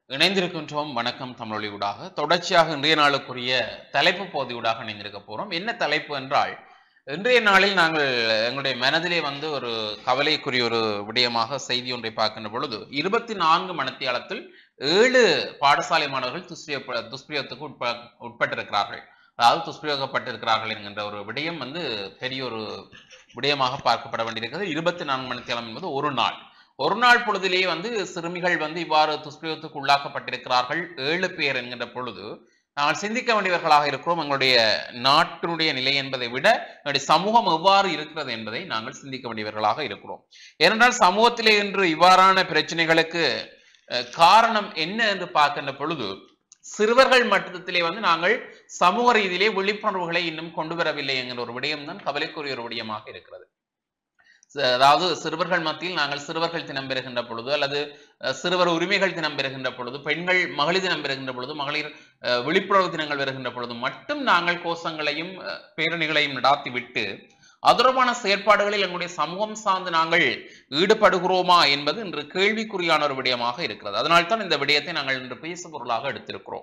இணைந்திருக்கின்றோம் வணக்கம் தமிழொலியூடாக தொடர்ச்சியாக இன்றைய நாளுக்குரிய தலைப்பு பகுதியூடாக இணைந்திருக்க போறோம் என்ன தலைப்பு என்றால் இன்றைய நாளில் நாங்கள் எங்களுடைய மனதிலே வந்து ஒரு கவலைக்குரிய ஒரு விடயமாக செய்தி ஒன்றை பார்க்கின்ற பொழுது இருபத்தி நான்கு மணித்தியாலத்தில் ஏழு பாடசாலை மாணவர்கள் துஷ்பிரய துஷ்பிரயோகத்துக்கு உட்ப உட்பட்டிருக்கிறார்கள் அதாவது துஷ்பிரயோகப்பட்டிருக்கிறார்கள் என்கின்ற ஒரு விடயம் வந்து பெரிய ஒரு விடயமாக பார்க்கப்பட வேண்டியிருக்கிறது இருபத்தி நான்கு மணித்தியாலம் என்பது ஒரு நாள் ஒரு நாள் பொழுதிலேயே வந்து சிறுமிகள் வந்து இவ்வாறு துஷ்பிரயோகத்துக்கு உள்ளாக்கப்பட்டிருக்கிறார்கள் ஏழு பேர் என்கின்ற பொழுது நாங்கள் சிந்திக்க வேண்டியவர்களாக இருக்கிறோம் எங்களுடைய நாட்டினுடைய நிலை என்பதை விட எங்களுடைய சமூகம் எவ்வாறு இருக்கிறது என்பதை நாங்கள் சிந்திக்க வேண்டியவர்களாக இருக்கிறோம் ஏனென்றால் சமூகத்திலே இன்று இவ்வாறான பிரச்சனைகளுக்கு அஹ், காரணம் என்ன என்று பார்க்கின்ற பொழுது சிறுவர்கள் மட்டத்திலே வந்து நாங்கள் சமூக ரீதியிலே விழிப்புணர்வுகளை இன்னும் கொண்டு வரவில்லை என்கிற ஒரு விடயம் தான் கவலைக்குரிய ஒரு விடயமாக இருக்கிறது ச- அதாவது சிறுவர்கள் மத்தியில் நாங்கள் சிறுவர்கள் தினம் பெறுகின்ற பொழுது அல்லது அஹ், சிறுவர் உரிமைகள் தினம் பெறுகின்ற பொழுது பெண்கள் மகளிர் தினம் பெறுகின்ற பொழுது மகளிர் அஹ், விழிப்புணர்வு தினங்கள் வருகின்ற பொழுது மட்டும் நாங்கள் கோஷங்களையும் அஹ், பேரணிகளையும் நடாத்தி விட்டு அது தொடர்பான செயற்பாடுகளில் எங்களுடைய சமூகம் சார்ந்து நாங்கள் ஈடுபடுகிறோமா என்பது இன்று கேள்விக்குறியான ஒரு விடயமாக இருக்கிறது அதனால்தான் இந்த விடயத்தை நாங்கள் இன்று பேசு பொருளாக எடுத்திருக்கிறோம்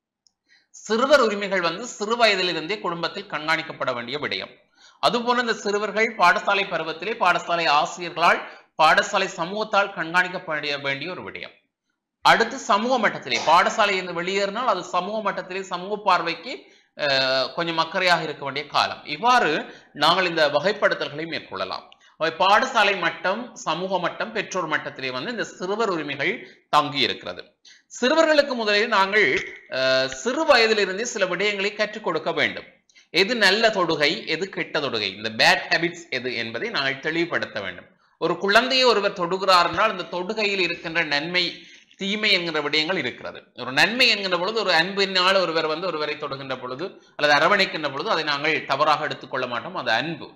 சிறுவர் உரிமைகள் வந்து சிறு வயதிலிருந்தே குடும்பத்தில் கண்காணிக்கப்பட வேண்டிய விடயம் அதுபோல இந்த சிறுவர்கள் பாடசாலை பருவத்திலே பாடசாலை ஆசிரியர்களால் பாடசாலை சமூகத்தால் கண்காணிக்கப்பட வேண்டிய ஒரு விடயம் அடுத்து சமூக மட்டத்திலே பாடசாலை இருந்து வெளியேறினால் அது சமூக மட்டத்திலே சமூக பார்வைக்கு அஹ், கொஞ்சம் அக்கறையாக இருக்க வேண்டிய காலம் இவ்வாறு நாங்கள் இந்த வகைப்படுத்தல்களை மேற்கொள்ளலாம் அவை பாடசாலை மட்டம் சமூக மட்டம் பெற்றோர் மட்டத்திலே வந்து இந்த சிறுவர் உரிமைகள் தங்கி இருக்கிறது சிறுவர்களுக்கு முதலில் நாங்கள் அஹ், சிறு வயதிலிருந்தே சில விடயங்களை கற்றுக் கொடுக்க வேண்டும் எது நல்ல தொடுகை எது கெட்ட தொடுகை இந்த பேட் ஹேபிட்ஸ் எது என்பதை நாங்கள் தெளிவுபடுத்த வேண்டும் ஒரு குழந்தையை ஒருவர் தொடுகிறார் என்றால் இந்த தொடுகையில் இருக்கின்ற நன்மை தீமை என்கிற விடயங்கள் இருக்கிறது ஒரு நன்மை என்கிற பொழுது ஒரு அன்பினால் ஒருவர் வந்து ஒருவரை தொடுகின்ற பொழுது அல்லது அரவணைக்கின்ற பொழுது அதை நாங்கள் தவறாக எடுத்துக்கொள்ள மாட்டோம் அது அன்பு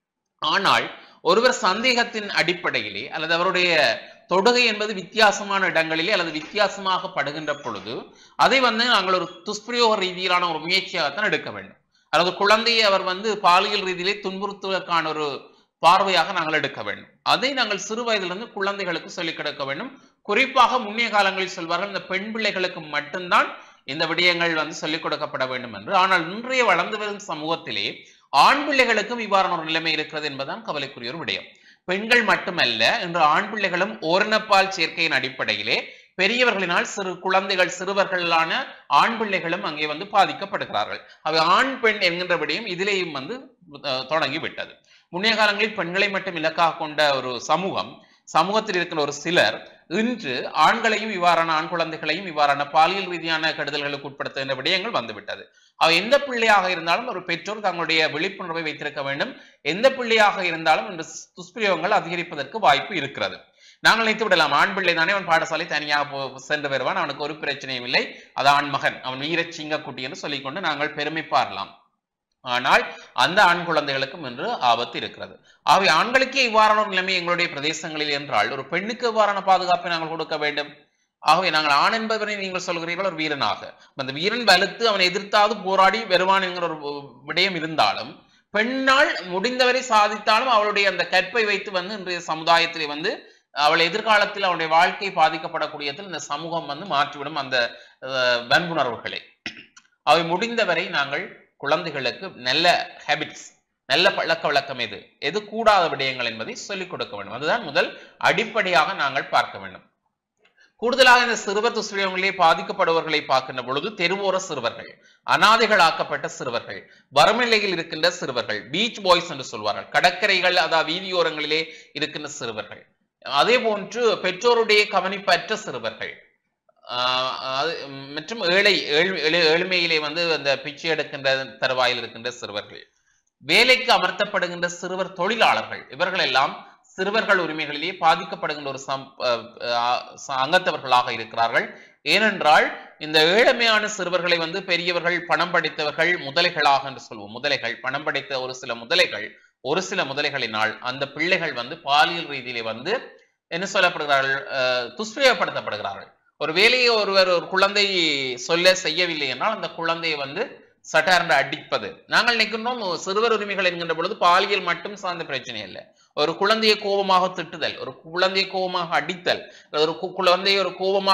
ஆனால் ஒருவர் சந்தேகத்தின் அடிப்படையிலே அல்லது அவருடைய தொடுகை என்பது வித்தியாசமான இடங்களிலே அல்லது வித்தியாசமாக படுகின்ற பொழுது அதை வந்து நாங்கள் ஒரு துஷ்பிரயோக ரீதியிலான ஒரு முயற்சியாகத்தான் எடுக்க வேண்டும் அல்லது குழந்தையை அவர் வந்து பாலியல் ரீதியிலே துன்புறுத்துவதற்கான ஒரு பார்வையாக நாங்கள் எடுக்க வேண்டும் அதை நாங்கள் சிறு வயதிலிருந்து குழந்தைகளுக்கு சொல்லிக் கொடுக்க வேண்டும் குறிப்பாக முன்னைய காலங்களில் சொல்வார்கள் இந்த பெண் பிள்ளைகளுக்கு மட்டும்தான் இந்த விடயங்கள் வந்து சொல்லிக் கொடுக்கப்பட வேண்டும் என்று ஆனால் இன்றைய வளர்ந்து வரும் சமூகத்திலே ஆண் பிள்ளைகளுக்கும் இவ்வாறான ஒரு நிலைமை இருக்கிறது என்பதுதான் கவலைக்குரிய ஒரு விடயம் பெண்கள் மட்டுமல்ல இன்று ஆண் பிள்ளைகளும் ஓரினப்பால் சேர்க்கையின் அடிப்படையிலே பெரியவர்களினால் சிறு குழந்தைகள் சிறுவர்களான ஆண் பிள்ளைகளும் அங்கே வந்து பாதிக்கப்படுகிறார்கள் அவை ஆண் பெண் என்கின்ற விடயம் இதிலேயும் வந்து அஹ், தொடங்கி விட்டது முன்னைய காலங்களில் பெண்களை மட்டும் இலக்காக கொண்ட ஒரு சமூகம் சமூகத்தில் இருக்கிற ஒரு சிலர் இன்று ஆண்களையும் இவ்வாறான ஆண் குழந்தைகளையும் இவ்வாறான பாலியல் ரீதியான கெடுதல்களுக்கு உட்படுத்துகின்ற விடயங்கள் வந்துவிட்டது அவ எந்த பிள்ளையாக இருந்தாலும் ஒரு பெற்றோர் தங்களுடைய விழிப்புணர்வை வைத்திருக்க வேண்டும் எந்த பிள்ளையாக இருந்தாலும் இந்த துஷ்பிரயோகங்கள் அதிகரிப்பதற்கு வாய்ப்பு இருக்கிறது நாங்கள் நினைத்து விடலாம் ஆண் பிள்ளை தானே அவன் பாடசாலை தனியாக போ- சென்று வருவான் அவனுக்கு ஒரு பிரச்சனையும் இல்லை அது ஆண் மகன் அவன் வீரச் சிங்கக்குட்டி என்று சொல்லிக்கொண்டு நாங்கள் பெருமை பாரலாம் ஆனால் அந்த ஆண் குழந்தைகளுக்கும் இன்று ஆபத்து இருக்கிறது ஆகவே ஆண்களுக்கே இவ்வாறான ஒரு நிலைமை எங்களுடைய பிரதேசங்களில் என்றால் ஒரு பெண்ணுக்கு இவ்வாறான பாதுகாப்பை நாங்கள் கொடுக்க வேண்டும் ஆகவே நாங்கள் ஆண் என்பவரை நீங்கள் சொல்கிறீர்கள் ஒரு வீரனாக அந்த வீரன் வலுத்து அவனை எதிர்த்தாவது போராடி வருவான் என்கிற ஒரு விடயம் இருந்தாலும் பெண்ணால் முடிந்தவரை சாதித்தாலும் அவளுடைய அந்த கற்பை வைத்து வந்து இன்றைய சமுதாயத்திலே வந்து அவள் எதிர்காலத்தில் அவனுடைய வாழ்க்கை பாதிக்கப்படக்கூடியதில் இந்த சமூகம் வந்து மாற்றிவிடும் அந்த அஹ், வன்புணர்வுகளை அவை முடிந்தவரை நாங்கள் குழந்தைகளுக்கு நல்ல ஹேபிட்ஸ் நல்ல பழக்க வழக்கம் எது எது கூடாத விடயங்கள் என்பதை சொல்லிக் கொடுக்க வேண்டும் அதுதான் முதல் அடிப்படையாக நாங்கள் பார்க்க வேண்டும் கூடுதலாக இந்த சிறுவர் துஷ்பிரயோகங்களிலே பாதிக்கப்படுபவர்களை பார்க்கின்ற பொழுது தெருவோர சிறுவர்கள் அனாதைகளாக்கப்பட்ட சிறுவர்கள் வறுமை நிலையில் இருக்கின்ற சிறுவர்கள் பீச் பாய்ஸ் என்று சொல்வார்கள் கடற்கரைகள் அதாவது வீதியோரங்களிலே இருக்கின்ற சிறுவர்கள் அதே போன்று பெற்றோருடைய கவனிப்பற்ற சிறுவர்கள் ஆஹ் அது மற்றும் ஏழை ஏழ்- ஏழை- ஏழ்மையிலே வந்து அந்த பிச்சை எடுக்கின்ற தருவாயில் இருக்கின்ற சிறுவர்கள் வேலைக்கு அமர்த்தப்படுகின்ற சிறுவர் தொழிலாளர்கள் இவர்கள் எல்லாம் சிறுவர்கள் உரிமைகளிலே பாதிக்கப்படுகின்ற ஒரு சம் அஹ் அஹ் ச- அங்கத்தவர்களாக இருக்கிறார்கள் ஏனென்றால் இந்த ஏழ்மையான சிறுவர்களை வந்து பெரியவர்கள் பணம் படைத்தவர்கள் முதலைகளாக என்று சொல்வோம் முதலைகள் பணம் படைத்த ஒரு சில முதலைகள் ஒரு சில முதலைகளினால் அந்த பிள்ளைகள் வந்து பாலியல் ரீதியிலே வந்து என்ன சொல்லப்படுகிறார்கள் அஹ் துஷ்பிரயோகப்படுத்தப்படுகிறார்கள் ஒரு வேலையை ஒருவர் ஒரு குழந்தை சொல்ல செய்யவில்லை என்றால் அந்த குழந்தையை வந்து சட்டார்ந்து அடிப்பது நாங்கள் நிற்கின்றோம் சிறுவர் உரிமைகள் என்கின்ற பொழுது பாலியல் மட்டும் சார்ந்த பிரச்சனை இல்லை ஒரு குழந்தையை கோபமாக திட்டுதல் ஒரு குழந்தையை கோபமாக அடித்தல் ஒரு கு- குழந்தையை ஒரு கோபமாக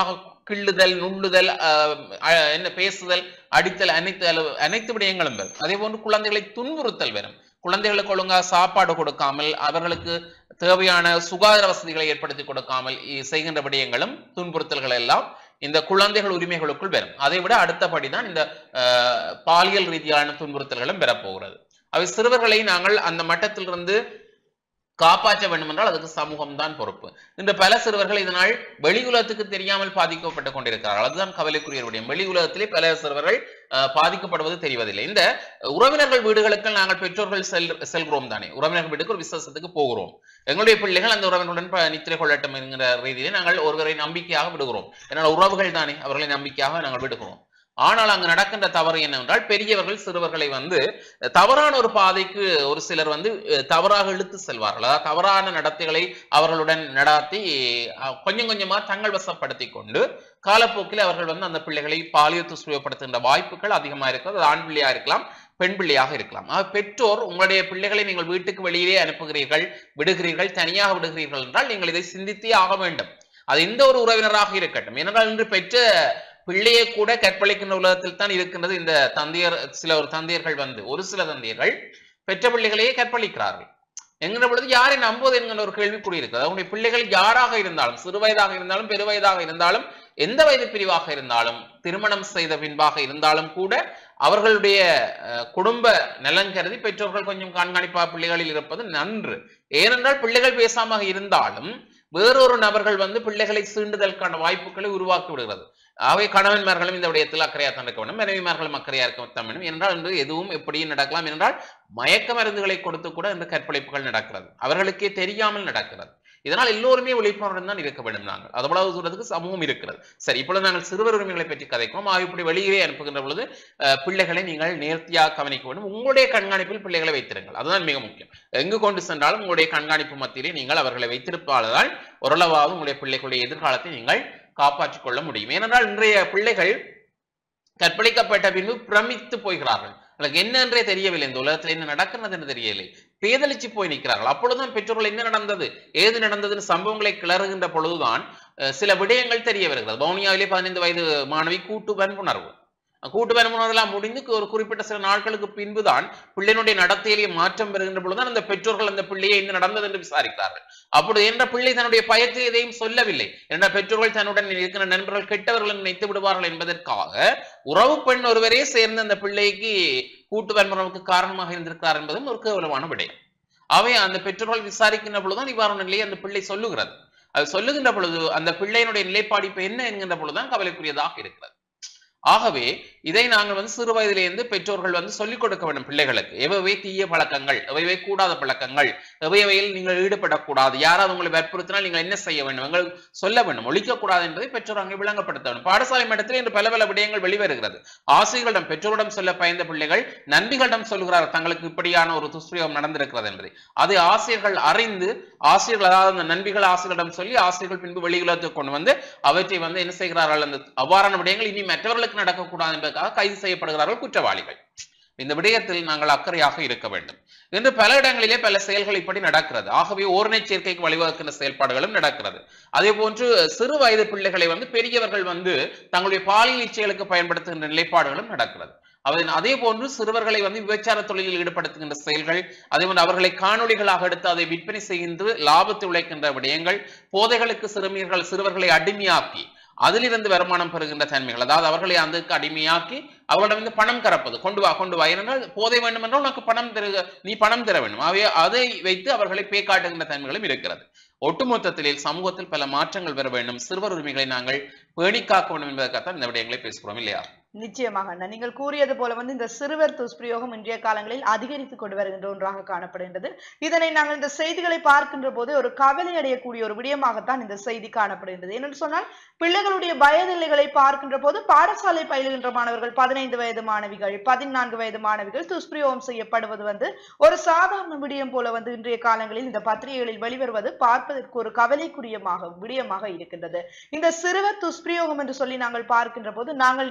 கிள்ளுதல் நுண்ணுதல் ஆஹ், அஹ், என்ன பேசுதல் அடித்தல் அனைத்து அளவு- அனைத்து விடயங்களும் வரும் அதே போன்று குழந்தைகளை துன்புறுத்தல் வரும் குழந்தைகளுக்கு ஒழுங்கா சாப்பாடு கொடுக்காமல் அவர்களுக்கு தேவையான சுகாதார வசதிகளை ஏற்படுத்தி கொடுக்காமல் இ- செய்கின்ற விடயங்களும் துன்புறுத்தல்கள் எல்லாம் இந்த குழந்தைகள் உரிமைகளுக்குள் வரும் அதை விட அடுத்தபடிதான் இந்த ஆஹ், பாலியல் ரீதியான துன்புறுத்தல்களும் பெறப்போகிறது அவை சிறுவர்களை நாங்கள் அந்த மட்டத்திலிருந்து காப்பாற்ற வேண்டும் என்றால் அதுக்கு சமூகம் தான் பொறுப்பு இன்று பல சிறுவர்கள் இதனால் வெளி உலகத்துக்கு தெரியாமல் பாதிக்கப்பட்டு கொண்டிருக்கிறார்கள் அதுதான் கவலைக்குரிய விடயம் வெளி உலகத்திலே பல சிறுவர்கள் அஹ், பாதிக்கப்படுவது தெரிவதில்லை இந்த உறவினர்கள் வீடுகளுக்கு நாங்கள் பெற்றோர்கள் செல் செல்கிறோம் தானே உறவினர்கள் வீட்டுக்கு ஒரு விசேஷத்துக்கு போகிறோம் எங்களுடைய பிள்ளைகள் அந்த உறவினருடன் ப- நித்திரை கொள்ளட்டும் என்கிற ரீதியிலே நாங்கள் ஒருவரை நம்பிக்கையாக விடுகிறோம் என்னால் உறவுகள் தானே அவர்களை நம்பிக்கையாக நாங்கள் விடுகிறோம் ஆனால் அங்கு நடக்கின்ற தவறு என்னவென்றால் பெரியவர்கள் சிறுவர்களை வந்து அஹ், தவறான ஒரு பாதைக்கு ஒரு சிலர் வந்து அஹ், தவறாக இழுத்து செல்வார்கள் அதாவது தவறான நடத்தைகளை அவர்களுடன் நடாத்தி அஹ், கொஞ்சம் கொஞ்சமா தங்கள் வசப்படுத்தி கொண்டு காலப்போக்கில் அவர்கள் வந்து அந்த பிள்ளைகளை பாலியல் துஷ்பிரயோகப்படுத்துகின்ற வாய்ப்புகள் அதிகமா இருக்கு அது ஆண் பிள்ளையா இருக்கலாம் பெண் பிள்ளையாக இருக்கலாம் ஆக பெற்றோர் உங்களுடைய பிள்ளைகளை நீங்கள் வீட்டுக்கு வெளியிலே அனுப்புகிறீர்கள் விடுகிறீர்கள் தனியாக விடுகிறீர்கள் என்றால் நீங்கள் இதை சிந்தித்தே ஆக வேண்டும் அது எந்த ஒரு உறவினராக இருக்கட்டும் ஏனென்றால் இன்று பெற்ற பிள்ளையை கூட கற்பழிக்கின்ற உலகத்தில் தான் இருக்கின்றது இந்த தந்தையர் சில ஒரு தந்தையர்கள் வந்து ஒரு சில தந்தையர்கள் பெற்ற பிள்ளைகளையே கற்பழிக்கிறார்கள் என்கிற பொழுது யாரை நம்புவது என்கிற ஒரு கேள்விக்குறி இருக்குது அவங்களுடைய பிள்ளைகள் யாராக இருந்தாலும் சிறு வயதாக இருந்தாலும் பெருவயதாக இருந்தாலும் எந்த வயது பிரிவாக இருந்தாலும் திருமணம் செய்த பின்பாக இருந்தாலும் கூட அவர்களுடைய அஹ், குடும்ப நலன் கருதி பெற்றோர்கள் கொஞ்சம் கண்காணிப்பா பிள்ளைகளில் இருப்பது நன்று ஏனென்றால் பிள்ளைகள் பேசாம இருந்தாலும் வேறொரு நபர்கள் வந்து பிள்ளைகளை சீண்டுதலுக்கான வாய்ப்புகளை உருவாக்கி விடுகிறது ஆகவே கணவன்மார்களும் இந்த விடயத்தில் அக்கறையாக தான் இருக்க வேண்டும் மனைவிமார்களும் அக்கறையாக இருக்க வேண்டும் என்றால் இன்று எதுவும் எப்படியும் நடக்கலாம் என்றால் மயக்க மருந்துகளை கொடுத்து கூட இந்த கற்பழிப்புகள் நடக்கிறது அவர்களுக்கே தெரியாமல் நடக்கிறது இதனால் எல்லோருமே விழிப்புணர்வுடன் தான் இருக்க வேண்டும் நாங்கள் அவ்வளவு தூரத்துக்கு சமூகம் இருக்கிறது சரி இப்பொழுது நாங்கள் சிறுவர் உரிமைகளை பற்றி கதைக்கிறோம் ஆக இப்படி வெளியே அனுப்புகின்ற பொழுது அஹ், பிள்ளைகளை நீங்கள் நேர்த்தியாக கவனிக்க வேண்டும் உங்களுடைய கண்காணிப்பில் பிள்ளைகளை வைத்திருங்கள் அதுதான் மிக முக்கியம் எங்கு கொண்டு சென்றாலும் உங்களுடைய கண்காணிப்பு மத்தியிலே நீங்கள் அவர்களை வைத்திருப்பால்தான் ஓரளவாவது உங்களுடைய பிள்ளைகளுடைய எதிர்காலத்தை நீங்கள் காப்பாற்றிக் கொள்ள முடியும் ஏனென்றால் இன்றைய பிள்ளைகள் கற்பழிக்கப்பட்ட பின்பு பிரமித்து போகிறார்கள் எனக்கு என்ன என்றே தெரியவில்லை இந்த உலகத்தில் என்ன நடக்கிறது என்று தெரியவில்லை பேதலிச்சு போய் நிற்கிறார்கள் அப்பொழுதுதான் பெற்றோர்கள் என்ன நடந்தது ஏது நடந்ததுன்னு சம்பவங்களை கிளறுகின்ற பொழுதுதான் அஹ், சில விடயங்கள் தெரிய வருகிறது வவுனியாவிலே பதினைந்து வயது மாணவி கூட்டு வன்புணர்வு கூட்டு வன்புணர்வெல்லாம் முடிந்து ஒரு குறிப்பிட்ட சில நாட்களுக்கு பின்புதான் பிள்ளையினுடைய நடத்தையிலேயே மாற்றம் வருகின்ற பொழுதுதான் அந்த பெற்றோர்கள் அந்த பிள்ளையை என்ன நடந்தது என்று விசாரிக்கிறார்கள் அப்பொழுது என்ற பிள்ளை தன்னுடைய பயத்தை எதையும் சொல்லவில்லை என்ற பெற்றோர்கள் தன்னுடன் இருக்கிற நண்பர்கள் கெட்டவர்கள் என்று நினைத்து விடுவார்கள் என்பதற்காக உறவு பெண் ஒருவரே சேர்ந்து அந்த பிள்ளைக்கு கூட்டு வன்முறைக்கு காரணமாக இருந்திருக்கிறார் என்பதும் ஒரு கேவலமான விடயம் அவை அந்த பெற்றோர்கள் விசாரிக்கின்ற பொழுதுதான் இவ்வாறான நிலையை அந்த பிள்ளை சொல்லுகிறது அது சொல்லுகின்ற பொழுது அந்த பிள்ளையினுடைய நிலைப்பாடு இப்ப என்ன என்கின்ற பொழுதுதான் கவலைக்குரியதாக இருக்கிறது ஆகவே இதை நாங்கள் வந்து சிறு வயதிலிருந்து பெற்றோர்கள் வந்து சொல்லிக் கொடுக்க வேண்டும் பிள்ளைகளுக்கு எவையவை தீய பழக்கங்கள் எவையவை கூடாத பழக்கங்கள் எவையவையில் நீங்கள் ஈடுபடக்கூடாது யாராவது உங்களை வற்புறுத்தினால் நீங்கள் என்ன செய்ய வேண்டும் எங்கள் சொல்ல வேண்டும் ஒழிக்கக்கூடாது என்பதை பெற்றோர் அங்கே விளங்கப்படுத்த வேண்டும் பாடசாலை மட்டத்தில் இன்று பல பல விடயங்கள் வெளிவருகிறது ஆசிரியர்களிடம் பெற்றோரிடம் சொல்ல பயந்த பிள்ளைகள் நண்பிகளிடம் சொல்கிறார்கள் தங்களுக்கு இப்படியான ஒரு துஷ்பிரயோகம் நடந்திருக்கிறது என்பதை அதை ஆசிரியர்கள் அறிந்து ஆசிரியர்கள் அதாவது அந்த நண்பிகள் ஆசிரியரிடம் சொல்லி ஆசிரியர்கள் பின்பு வெளியுலகத்துக்கு கொண்டு வந்து அவற்றை வந்து என்ன செய்கிறார்கள் அந்த அவ்வாறான விடயங்கள் இனி மற்றவர்களுக்கு நடக்கக்கூடாது என்பதற்காக கைது செய்யப்படுகிறார்கள் குற்றவாளிகள் இந்த விடயத்தில் நாங்கள் அக்கறையாக இருக்க வேண்டும் இன்று பல இடங்களிலே பல செயல்கள் இப்படி நடக்கிறது ஆகவே ஓரணை சேர்க்கைக்கு வழிவகுக்கின்ற செயல்பாடுகளும் நடக்கிறது அதே போன்று சிறு வயது பிள்ளைகளை வந்து பெரியவர்கள் வந்து தங்களுடைய பாலியல் இச்சைகளுக்கு பயன்படுத்துகின்ற நிலைப்பாடுகளும் நடக்கிறது அவன் அதே போன்று சிறுவர்களை வந்து விபச்சார தொழிலில் ஈடுபடுத்துகின்ற செயல்கள் அதே போன்று அவர்களை காணொளிகளாக எடுத்து அதை விற்பனை செய்கின்ற லாபத்தை உழைக்கின்ற விடயங்கள் போதைகளுக்கு சிறுமியர்கள் சிறுவர்களை அடிமையாக்கி அதிலிருந்து வருமானம் பெறுகின்ற தன்மைகள் அதாவது அவர்களை அதுக்கு அடிமையாக்கி அவர்களிடம் வந்து பணம் கறப்பது கொண்டு வா கொண்டு வா ஏனென்றால் போதை வேண்டும் என்றால் உனக்கு பணம் தரு நீ பணம் தர வேண்டும் ஆகவே அதை வைத்து அவர்களை பேக்காட்டுகின்ற தன்மைகளும் இருக்கிறது ஒட்டுமொத்தத்தில் சமூகத்தில் பல மாற்றங்கள் வர வேண்டும் சிறுவர் உரிமைகளை நாங்கள் பேணி காக்க வேண்டும் என்பதற்காகத்தான் இந்த விடயங்களை பேசுகிறோம் இல்லையா நிச்சயமாக அண்ணா நீங்கள் கூறியது போல வந்து இந்த சிறுவர் துஷ்பிரயோகம் இன்றைய காலங்களில் அதிகரித்து கொண்டு வருகின்ற ஒன்றாக காணப்படுகின்றது இதனை நாங்கள் இந்த செய்திகளை பார்க்கின்ற போது ஒரு கவலை அடையக்கூடிய ஒரு விடயமாகத்தான் இந்த செய்தி காணப்படுகின்றது ஏனென்று சொன்னால் பிள்ளைகளுடைய வயதில்லைகளை பார்க்கின்ற போது பாடசாலை பயிலுகின்ற மாணவர்கள் பதினைந்து வயது மாணவிகள் பதினான்கு வயது மாணவிகள் துஷ்பிரயோகம் செய்யப்படுவது வந்து ஒரு சாதாரண விடயம் போல வந்து இன்றைய காலங்களில் இந்த பத்திரிகைகளில் வெளிவருவது பார்ப்பதற்கு ஒரு கவலைக்குரியமாக விடயமாக இருக்கின்றது இந்த சிறுவர் துஷ்பிரயோகம் என்று சொல்லி நாங்கள் பார்க்கின்ற போது நாங்கள் நினைக்கலாம்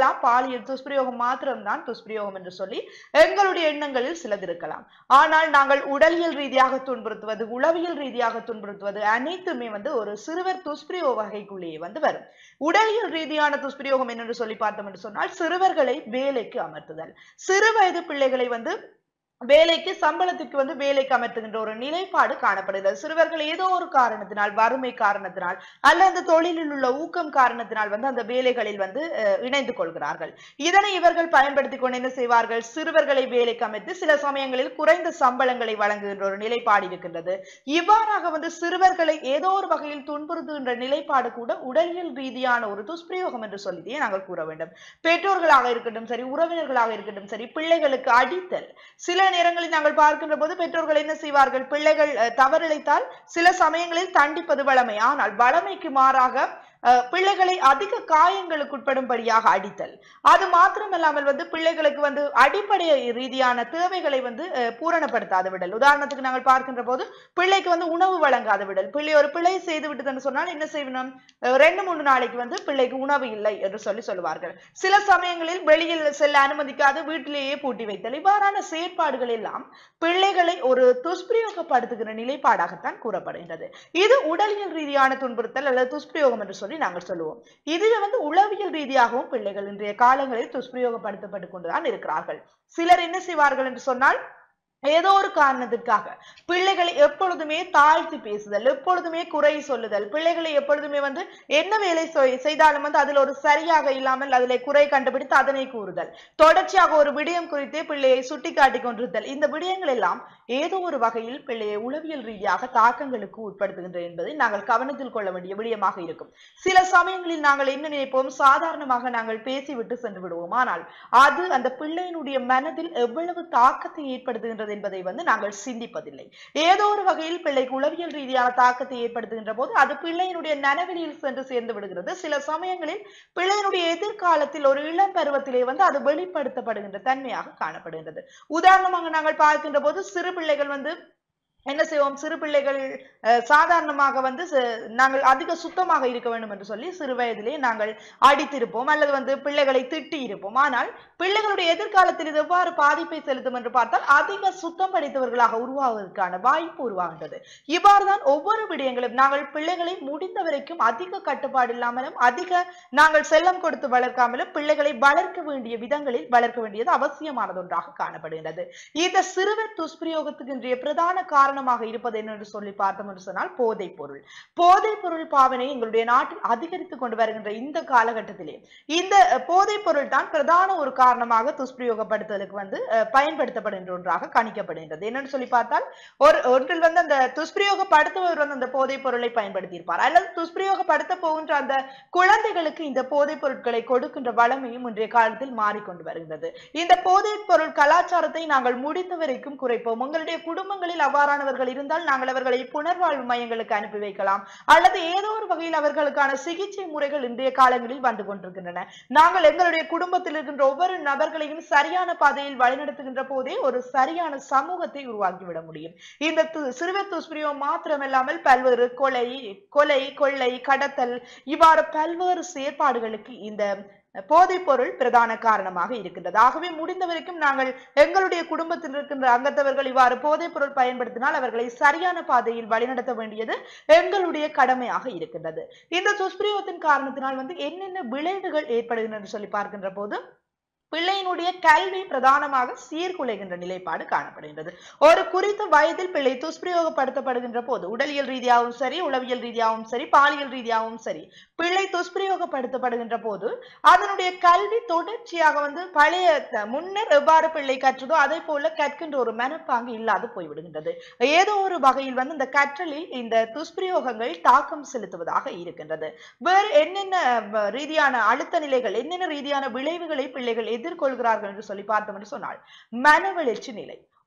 எல்லாம் பாலியல் துஷ்பிரயோகம் மாத்திரம்தான் துஷ்பிரயோகம் என்று சொல்லி எங்களுடைய எண்ணங்களில் சிலது இருக்கலாம் ஆனால் நாங்கள் உடலியல் ரீதியாக துன்புறுத்துவது உளவியல் ரீதியாக துன்புறுத்துவது அனைத்துமே வந்து ஒரு சிறுவர் துஷ்பிரயோக வகைக்குள்ளேயே வந்து வரும் உடலியல் ரீதியான துஷ்பிரயோகம் என்னென்று சொல்லி பார்த்தோம் என்று சொன்னால் சிறுவர்களை வேலைக்கு அமர்த்துதல் சிறு வயது பிள்ளைகளை வந்து வேலைக்கு சம்பளத்துக்கு வந்து வேலைக்கு அமர்த்துகின்ற ஒரு நிலைப்பாடு காணப்படுகிறது சிறுவர்கள் ஏதோ ஒரு காரணத்தினால் வறுமை காரணத்தினால் அல்ல அந்த தொழிலில் உள்ள ஊக்கம் காரணத்தினால் வந்து அந்த வேலைகளில் வந்து அஹ், இணைந்து கொள்கிறார்கள் இதனை இவர்கள் பயன்படுத்தி கொண்டு என்ன செய்வார்கள் சிறுவர்களை வேலைக்கு அமைத்து சில சமயங்களில் குறைந்த சம்பளங்களை வழங்குகின்ற ஒரு நிலைப்பாடு இருக்கின்றது இவ்வாறாக வந்து சிறுவர்களை ஏதோ ஒரு வகையில் துன்புறுத்துகின்ற நிலைப்பாடு கூட உடலியல் ரீதியான ஒரு துஷ்பிரயோகம் என்று சொல்லியே நாங்கள் கூற வேண்டும் பெற்றோர்களாக இருக்கட்டும் சரி உறவினர்களாக இருக்கட்டும் சரி பிள்ளைகளுக்கு அடித்தல் சில நேரங்களில் நாங்கள் பார்க்கின்ற போது பெற்றோர்கள் என்ன செய்வார்கள் பிள்ளைகள் அஹ், தவறிழைத்தால் சில சமயங்களில் தண்டிப்பது வளமை ஆனால் வளமைக்கு மாறாக அஹ், பிள்ளைகளை அதிக காயங்களுக்கு உட்படும்படியாக அடித்தல் அது மாத்திரமல்லாமல் வந்து பிள்ளைகளுக்கு வந்து அடிப்படை ரீதியான தேவைகளை வந்து அஹ், பூரணப்படுத்தாது விடல் உதாரணத்துக்கு நாங்கள் பார்க்கின்ற போது பிள்ளைக்கு வந்து உணவு வழங்காது விடல் பிள்ளை ஒரு பிள்ளை செய்து விட்டதுன்னு சொன்னால் என்ன செய்யணும் அஹ், ரெண்டு மூணு நாளைக்கு வந்து பிள்ளைக்கு உணவு இல்லை என்று சொல்லி சொல்லுவார்கள் சில சமயங்களில் வெளியில் செல்ல அனுமதிக்காது வீட்டிலேயே பூட்டி வைத்தல் இவ்வாறான செயற்பாடுகள் எல்லாம் பிள்ளைகளை ஒரு துஷ்பிரயோகப்படுத்துகிற நிலைப்பாடாகத்தான் கூறப்படுகின்றது இது உடலியல் ரீதியான துன்புறுத்தல் அல்லது துஷ்பிரயோகம் என்று சொல்லி நாங்கள் சொல்லுவோம் இதுல வந்து உளவியல் ரீதியாகவும் பிள்ளைகள் இன்றைய காலங்களில் துஷ்பிரயோகப்படுத்தப்பட்டு கொண்டுதான் இருக்கிறார்கள் சிலர் என்ன செய்வார்கள் என்று சொன்னால் ஏதோ ஒரு காரணத்திற்காக பிள்ளைகளை எப்பொழுதுமே தாழ்த்தி பேசுதல் எப்பொழுதுமே குறை சொல்லுதல் பிள்ளைகளை எப்பொழுதுமே வந்து என்ன வேலை செய்- செய்தாலும் வந்து அதில் ஒரு சரியாக இல்லாமல் அதில் குறை கண்டுபிடித்து அதனை கூறுதல் தொடர்ச்சியாக ஒரு விடயம் குறித்தே பிள்ளையை சுட்டி காட்டிக் கொண்டிருத்தல் இந்த விடயங்கள் எல்லாம் ஏதோ ஒரு வகையில் பிள்ளையை உளவியல் ரீதியாக தாக்கங்களுக்கு உட்படுத்துகின்றன என்பதை நாங்கள் கவனத்தில் கொள்ள வேண்டிய விடயமாக இருக்கும் சில சமயங்களில் நாங்கள் என்ன நினைப்போம் சாதாரணமாக நாங்கள் பேசிவிட்டு சென்று விடுவோம் ஆனால் அது அந்த பிள்ளையினுடைய மனதில் எவ்வளவு தாக்கத்தை ஏற்படுத்துகின்றது என்பதை வந்து நாங்கள் சிந்திப்பதில்லை ஏதோ ஒரு வகையில் பிள்ளைக்கு உளவியல் ரீதியான தாக்கத்தை ஏற்படுத்துகின்ற போது அது பிள்ளையினுடைய நனவெளியில் சென்று சேர்ந்து விடுகிறது சில சமயங்களில் பிள்ளையினுடைய எதிர்காலத்தில் ஒரு இளம் பருவத்திலே வந்து அது வெளிப்படுத்தப்படுகின்ற தன்மையாக காணப்படுகின்றது உதாரணமாக நாங்கள் பார்க்கின்ற போது சிறு பிள்ளைகள் வந்து என்ன செய்வோம் சிறு பிள்ளைகள் அஹ், சாதாரணமாக வந்து ச- நாங்கள் அதிக சுத்தமாக இருக்க வேண்டும் என்று சொல்லி சிறு வயதிலே நாங்கள் அடித்திருப்போம் அல்லது வந்து பிள்ளைகளை திட்டி இருப்போம் ஆனால் பிள்ளைகளுடைய எதிர்காலத்தில் இது எவ்வாறு பாதிப்பை செலுத்தும் என்று பார்த்தால் அதிக சுத்தம் படித்தவர்களாக உருவாவதற்கான வாய்ப்பு உருவாகின்றது இவ்வாறு தான் ஒவ்வொரு விடயங்களும் நாங்கள் பிள்ளைகளை முடிந்த வரைக்கும் அதிக கட்டுப்பாடு இல்லாமலும் அதிக நாங்கள் செல்லம் கொடுத்து வளர்க்காமலும் பிள்ளைகளை வளர்க்க வேண்டிய விதங்களில் வளர்க்க வேண்டியது அவசியமானது ஒன்றாக காணப்படுகின்றது இந்த சிறுவர் துஷ்பிரயோகத்துக்கு இன்றைய பிரதான காரணமாக இருப்பது என்னென்று சொல்லி பார்த்தோம் என்று சொன்னால் போதைப் பொருள் போதைப் பொருள் பாவனை எங்களுடைய நாட்டில் அதிகரித்துக் கொண்டு வருகின்ற இந்த காலகட்டத்திலே இந்த அஹ், போதைப் பொருள் தான் பிரதான ஒரு காரணமாக துஷ்பிரயோகப்படுத்துதலுக்கு வந்து அஹ், பயன்படுத்தப்படுகின்ற ஒன்றாக கணிக்கப்படுகின்றது என்னன்னு சொல்லி பார்த்தால் ஒரு ஒன்றில் வந்து அந்த துஷ்பிரயோகப்படுத்துபவர் வந்து அந்த போதைப் பொருளை பயன்படுத்தியிருப்பார் அல்லது துஷ்பிரயோகப்படுத்த போகின்ற அந்த குழந்தைகளுக்கு இந்த போதைப் பொருட்களை கொடுக்கின்ற வளமையும் இன்றைய காலத்தில் மாறிக்கொண்டு வருகின்றது இந்த போதைப் பொருள் கலாச்சாரத்தை நாங்கள் முடிந்த வரைக்கும் குறைப்போம் உங்களுடைய குடும்பங்களில் அவ்வாறானவர்கள் இருந்தால் நாங்கள் அவர்களை புனர்வாழ்வு மையங்களுக்கு அனுப்பி வைக்கலாம் அல்லது ஏதோ ஒரு வகையில் அவர்களுக்கான சிகிச்சை முறைகள் இன்றைய காலங்களில் வந்து கொண்டிருக்கின்றன நாங்கள் எங்களுடைய குடும்பத்தில் இருக்கின்ற ஒவ்வொரு நபர்களையும் சரியான பாதையில் வழிநடத்துகின்ற போதே ஒரு சரியான சமூகத்தை உருவாக்கிவிட முடியும் இந்த து- சிறுவர் துஷ்பிரயோகம் மாத்திரமில்லாமல் பல்வேறு கொலை கொலை கொள்ளை கடத்தல் இவ்வாறு பல்வேறு செயற்பாடுகளுக்கு இந்த போதைப் பொருள் பிரதான காரணமாக இருக்கின்றது ஆகவே முடிந்த வரைக்கும் நாங்கள் எங்களுடைய குடும்பத்தில் இருக்கின்ற அங்கத்தவர்கள் இவ்வாறு போதைப் பொருள் பயன்படுத்தினால் அவர்களை சரியான பாதையில் வழிநடத்த வேண்டியது எங்களுடைய கடமையாக இருக்கின்றது இந்த துஷ்பிரயோகத்தின் காரணத்தினால் வந்து என்னென்ன விளைவுகள் ஏற்படுகின்றன என்று சொல்லி பார்க்கின்ற போது பிள்ளையினுடைய கல்வி பிரதானமாக சீர்குலைகின்ற நிலைப்பாடு காணப்படுகின்றது ஒரு குறித்த வயதில் பிள்ளை துஷ்பிரயோகப்படுத்தப்படுகின்ற போது உடலியல் ரீதியாகவும் சரி உளவியல் ரீதியாகவும் சரி பாலியல் ரீதியாகவும் சரி பிள்ளை துஷ்பிரயோகப்படுத்தப்படுகின்ற போது அதனுடைய கல்வி தொடர்ச்சியாக வந்து பழைய த- முன்னர் எவ்வாறு பிள்ளை கற்றதோ அதே போல கற்கின்ற ஒரு மனப்பாங்கு இல்லாது போய்விடுகின்றது ஏதோ ஒரு வகையில் வந்து இந்த கற்றலில் இந்த துஷ்பிரயோகங்கள் தாக்கம் செலுத்துவதாக இருக்கின்றது வேறு என்னென்ன வ- ரீதியான அழுத்த நிலைகள் என்னென்ன ரீதியான விளைவுகளை பிள்ளைகள் எதிர்கொள்கிறார்கள் என்று சொல்லி பார்த்தோம் என்று சொன்னால் மனவளர்ச்சி நிலை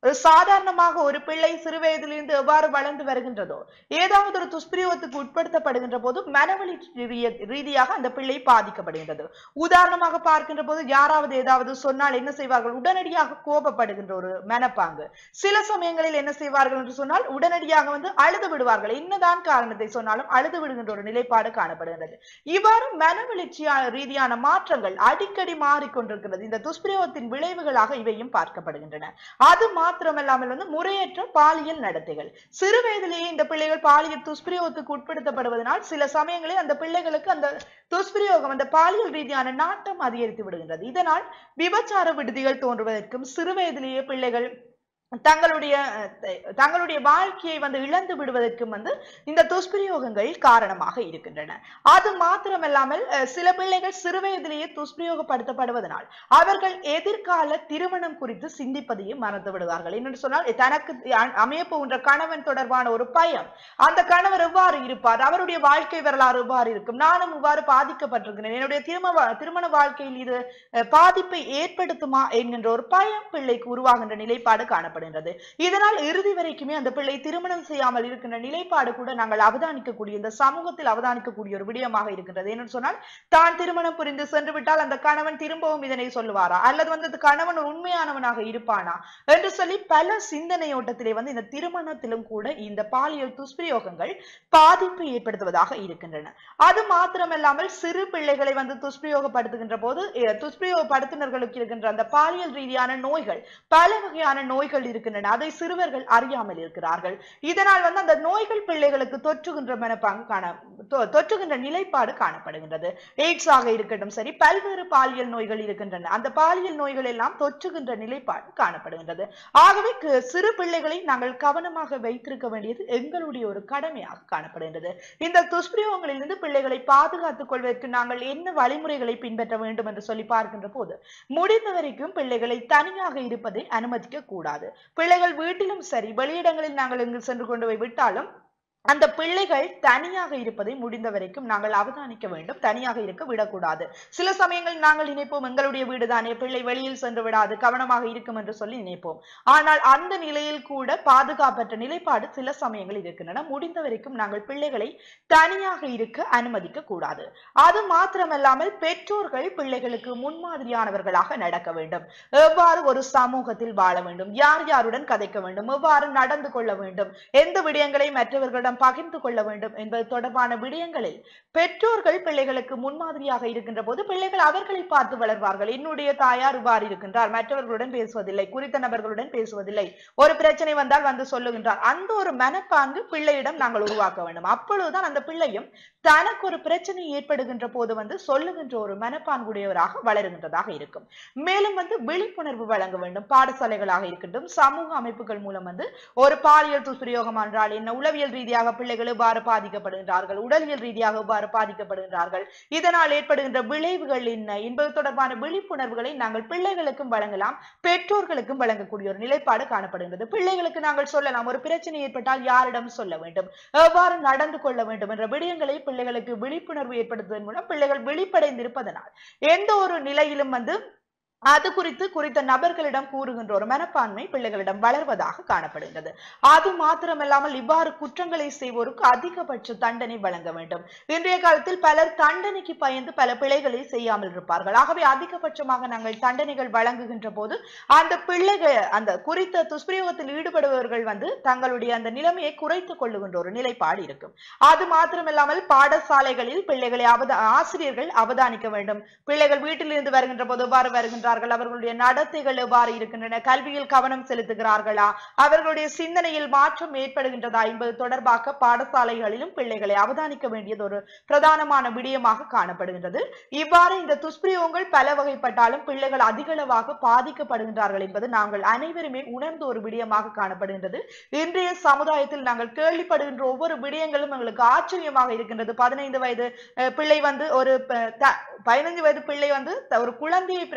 ஒரு சாதாரணமாக ஒரு பிள்ளை சிறு வயதிலிருந்து எவ்வாறு வளர்ந்து வருகின்றதோ ஏதாவது ஒரு துஷ்பிரயோகத்துக்கு உட்படுத்தப்படுகின்ற போது மனவழி ரீதிய- ரீதியாக அந்த பிள்ளை பாதிக்கப்படுகின்றது உதாரணமாக பார்க்கின்ற போது யாராவது ஏதாவது சொன்னால் என்ன செய்வார்கள் உடனடியாக கோபப்படுகின்ற ஒரு மனப்பாங்கு சில சமயங்களில் என்ன செய்வார்கள் என்று சொன்னால் உடனடியாக வந்து அழுது விடுவார்கள் என்னதான் காரணத்தை சொன்னாலும் அழுது விடுகின்ற ஒரு நிலைப்பாடு காணப்படுகின்றது இவ்வாறு மனவெழுச்சியா ரீதியான மாற்றங்கள் அடிக்கடி மாறிக்கொண்டிருக்கிறது இந்த துஷ்பிரயோகத்தின் விளைவுகளாக இவையும் பார்க்கப்படுகின்றன அது மாத்திரமல்லாமல் வந்து முறையற்ற பாலியல் நடத்தைகள் சிறு வயதிலேயே இந்த பிள்ளைகள் பாலியல் துஷ்பிரயோகத்துக்கு உட்படுத்தப்படுவதனால் சில சமயங்களில் அந்த பிள்ளைகளுக்கு அந்த துஷ்பிரயோகம் அந்த பாலியல் ரீதியான நாட்டம் அதிகரித்து விடுகின்றது இதனால் விபச்சார விடுதிகள் தோன்றுவதற்கும் சிறு வயதிலேயே பிள்ளைகள் தங்களுடைய அஹ், த- தங்களுடைய வாழ்க்கையை வந்து இழந்து விடுவதற்கும் வந்து இந்த துஷ்பிரயோகங்கள் காரணமாக இருக்கின்றன அது மாத்திரமல்லாமல் அஹ், சில பிள்ளைகள் சிறு வயதிலேயே துஷ்பிரயோகப்படுத்தப்படுவதனால் அவர்கள் எதிர்கால திருமணம் குறித்து சிந்திப்பதையும் மறந்து விடுவார்கள் என்னென்னு சொன்னால் தனக்கு அ- அமையப் போகின்ற கணவன் தொடர்பான ஒரு பயம் அந்த கணவர் எவ்வாறு இருப்பார் அவருடைய வாழ்க்கை வரலாறு எவ்வாறு இருக்கும் நானும் இவ்வாறு பாதிக்கப்பட்டிருக்கிறேன் என்னுடைய திருமண வா- திருமண வாழ்க்கையில் இது அஹ், பாதிப்பை ஏற்படுத்துமா என்கின்ற ஒரு பயம் பிள்ளைக்கு உருவாகின்ற நிலைப்பாடு காணப்படுகின்றது இதனால் இறுதி வரைக்குமே அந்த பிள்ளை திருமணம் செய்யாமல் இருக்கின்ற நிலைப்பாடு கூட நாங்கள் அவதானிக்கக்கூடிய இந்த சமூகத்தில் அவதானிக்கக்கூடிய ஒரு விடயமாக இருக்கின்றது என்னன்னு சொன்னால் தான் திருமணம் புரிந்து சென்று விட்டால் அந்த கணவன் திரும்பவும் இதனை சொல்லுவாரா அல்லது வந்து அந்த கணவன் ஒரு உண்மையானவனாக இருப்பானா என்று சொல்லி பல சிந்தனையோட்டத்திலே வந்து இந்த திருமணத்திலும் கூட இந்த பாலியல் துஷ்பிரயோகங்கள் பாதிப்பை ஏற்படுத்துவதாக இருக்கின்றன அது மாத்திரமல்லாமல் சிறு பிள்ளைகளை வந்து துஷ்பிரயோகப்படுத்துகின்ற போது அஹ், துஷ்பிரயோகப்படுத்தினர்களுக்கு இருக்கின்ற அந்த பாலியல் ரீதியான நோய்கள் பல வகையான நோய்கள் இருக்கின்றன அதை சிறுவர்கள் அறியாமல் இருக்கிறார்கள் இதனால் வந்து அந்த நோய்கள் பிள்ளைகளுக்கு தொற்றுகின்ற மனப்பாங்கு காண தொ- தொற்றுகின்ற நிலைப்பாடு காணப்படுகின்றது எய்ட்ஸ் ஆக இருக்கட்டும் சரி பல்வேறு பாலியல் நோய்கள் இருக்கின்றன அந்த பாலியல் நோய்கள் எல்லாம் தொற்றுகின்ற நிலைப்பாடு காணப்படுகின்றது ஆகவே கு- சிறு பிள்ளைகளை நாங்கள் கவனமாக வைத்திருக்க வேண்டியது எங்களுடைய ஒரு கடமையாக காணப்படுகின்றது இந்த துஷ்பிரயோகங்களிலிருந்து பிள்ளைகளை பாதுகாத்துக் கொள்வதற்கு நாங்கள் என்ன வழிமுறைகளை பின்பற்ற வேண்டும் என்று சொல்லி பார்க்கின்ற போது முடிந்த வரைக்கும் பிள்ளைகளை தனியாக இருப்பதை அனுமதிக்க கூடாது பிள்ளைகள் வீட்டிலும் சரி வெளியிடங்களில் நாங்கள் எங்கு சென்று கொண்டு போய் விட்டாலும் அந்த பிள்ளைகள் தனியாக இருப்பதை முடிந்த வரைக்கும் நாங்கள் அவதானிக்க வேண்டும் தனியாக இருக்க விடக்கூடாது சில சமயங்கள் நாங்கள் நினைப்போம் எங்களுடைய வீடுதானே பிள்ளை வெளியில் சென்று விடாது கவனமாக இருக்கும் என்று சொல்லி நினைப்போம் ஆனால் அந்த நிலையில் கூட பாதுகாப்பற்ற நிலைப்பாடு சில சமயங்கள் இருக்கின்றன முடிந்த வரைக்கும் நாங்கள் பிள்ளைகளை தனியாக இருக்க அனுமதிக்க கூடாது அது மாத்திரமல்லாமல் பெற்றோர்கள் பிள்ளைகளுக்கு முன்மாதிரியானவர்களாக நடக்க வேண்டும் எவ்வாறு ஒரு சமூகத்தில் வாழ வேண்டும் யார் யாருடன் கதைக்க வேண்டும் எவ்வாறு நடந்து கொள்ள வேண்டும் எந்த விடயங்களை மற்றவர்களிடம் பகிர்ந்து கொள்ள வேண்டும் என்பது தொடர்பான விடயங்களில் பெற்றோர்கள் பிள்ளைகளுக்கு முன்மாதிரியாக இருக்கின்ற போது பிள்ளைகள் அவர்களை பார்த்து வளர்வார்கள் என்னுடைய தாயார் இவ்வாறு இருக்கின்றார் மற்றவர்களுடன் பேசுவதில்லை குறித்த நபர்களுடன் பேசுவதில்லை ஒரு பிரச்சனை வந்தால் வந்து சொல்லுகின்றார் அந்த ஒரு மனப்பாங்கு பிள்ளையிடம் நாங்கள் உருவாக்க வேண்டும் அப்பொழுதுதான் அந்த பிள்ளையும் தனக்கு ஒரு பிரச்சனை ஏற்படுகின்ற போது வந்து சொல்லுகின்ற ஒரு மனப்பாங்குடையவராக வளருகின்றதாக இருக்கும் மேலும் வந்து விழிப்புணர்வு வழங்க வேண்டும் பாடசாலைகளாக இருக்கட்டும் சமூக அமைப்புகள் மூலம் வந்து ஒரு பாலியல் துஷ்பிரயோகம் என்றால் என்ன உளவியல் ரீதியாக பிள்ளைகள் எவ்வாறு பாதிக்கப்படுகின்றார்கள் உடலியல் ரீதியாக எவ்வாறு பாதிக்கப்படுகின்றார்கள் இதனால் ஏற்படுகின்ற விளைவுகள் என்ன என்பது தொடர்பான விழிப்புணர்வுகளை நாங்கள் பிள்ளைகளுக்கும் வழங்கலாம் பெற்றோர்களுக்கும் வழங்கக்கூடிய ஒரு நிலைப்பாடு காணப்படுகின்றது பிள்ளைகளுக்கு நாங்கள் சொல்லலாம் ஒரு பிரச்சனை ஏற்பட்டால் யாரிடம் சொல்ல வேண்டும் எவ்வாறு நடந்து கொள்ள வேண்டும் என்ற விடயங்களை பிள்ளைகளுக்கு விழிப்புணர்வு ஏற்படுத்துவதன் மூலம் பிள்ளைகள் விழிப்படைந்திருப்பதனால் எந்த ஒரு நிலையிலும் வந்து அது குறித்து குறித்த நபர்களிடம் கூறுகின்ற ஒரு மனப்பான்மை பிள்ளைகளிடம் வளர்வதாக காணப்படுகிறது அது மாத்திரமல்லாமல் இவ்வாறு குற்றங்களை செய்வோருக்கு அதிகபட்ச தண்டனை வழங்க வேண்டும் இன்றைய காலத்தில் பலர் தண்டனைக்கு பயந்து பல பிழைகளை செய்யாமல் இருப்பார்கள் ஆகவே அதிகபட்சமாக நாங்கள் தண்டனைகள் வழங்குகின்ற போது அந்த பிள்ளைகள் அந்த குறித்த துஷ்பிரயோகத்தில் ஈடுபடுபவர்கள் வந்து தங்களுடைய அந்த நிலைமையை குறைத்துக் கொள்ளுகின்ற ஒரு நிலைப்பாடு இருக்கும் அது மாத்திரமில்லாமல் பாடசாலைகளில் பிள்ளைகளை அவத ஆசிரியர்கள் அவதானிக்க வேண்டும் பிள்ளைகள் வீட்டிலிருந்து வருகின்ற போது எவ்வாறு வருகின்றார்கள் அவர்களுடைய நடத்தைகள் எவ்வாறு இருக்கின்றன கல்வியில் கவனம் செலுத்துகிறார்களா அவர்களுடைய சிந்தனையில் மாற்றம் ஏற்படுகின்றதா என்பது தொடர்பாக பாடசாலைகளிலும் பிள்ளைகளை அவதானிக்க வேண்டியது ஒரு பிரதானமான விடயமாக காணப்படுகின்றது இவ்வாறு இந்த துஷ்பிரயோகங்கள் பல வகைப்பட்டாலும் பிள்ளைகள் அதிகளவாக பாதிக்கப்படுகின்றார்கள் என்பது நாங்கள் அனைவருமே உணர்ந்த ஒரு விடயமாக காணப்படுகின்றது இன்றைய சமுதாயத்தில் நாங்கள் கேள்விப்படுகின்ற ஒவ்வொரு விடயங்களும் எங்களுக்கு ஆச்சரியமாக இருக்கின்றது பதினைந்து வயது அஹ், பிள்ளை வந்து ஒரு ப- த- பதினைந்து வயது பிள்ளை வந்து த- ஒரு குழந்தையை பிரசவித்த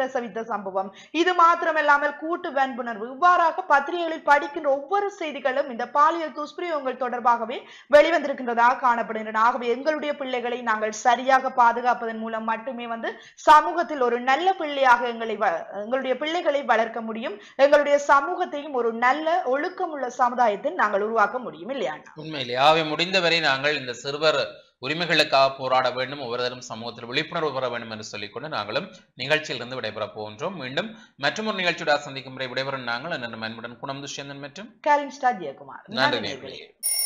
சம்பவம் இது மாத்திரமல்லாமல் கூட்டு வன்புணர்வு இவ்வாறாக பத்திரிகைகளில் படிக்கின்ற ஒவ்வொரு செய்திகளும் இந்த பாலியல் துஷ்பிரயோகங்கள் தொடர்பாகவே வெளிவந்திருக்கின்றதாக காணப்படுகின்றன ஆகவே எங்களுடைய பிள்ளைகளை நாங்கள் சரியாக பாதுகாப்பதன் மூலம் மட்டுமே வந்து சமூகத்தில் ஒரு நல்ல பிள்ளையாக எங்களை வ- எங்களுடைய பிள்ளைகளை வளர்க்க முடியும் எங்களுடைய சமூகத்தையும் ஒரு நல்ல ஒழுக்கமுள்ள சமுதாயத்தை நாங்கள் உருவாக்க முடியும் இல்லையா அண்ணா? உண்மையிலே ஆகவே முடிந்தவரை நாங்கள் இந்த சிறுவர் உரிமைகளுக்காக போராட வேண்டும் ஒவ்வொருவரும் சமூகத்தில் விழிப்புணர்வு பெற வேண்டும் என்று சொல்லிக்கொண்டு நாங்களும் நிகழ்ச்சியிலிருந்து விடைபெறப் போகின்றோம் மீண்டும் மற்றொரு நிகழ்ச்சியோட சந்திக்கும் முறை விடைபெறும் நாங்கள் அன்புடன் குணம் துஷ்யந்தன் மற்றும் கேலின் ஸ்டார் ஜெயக்குமார் நன்றி நேயர்களே. நேயர்களே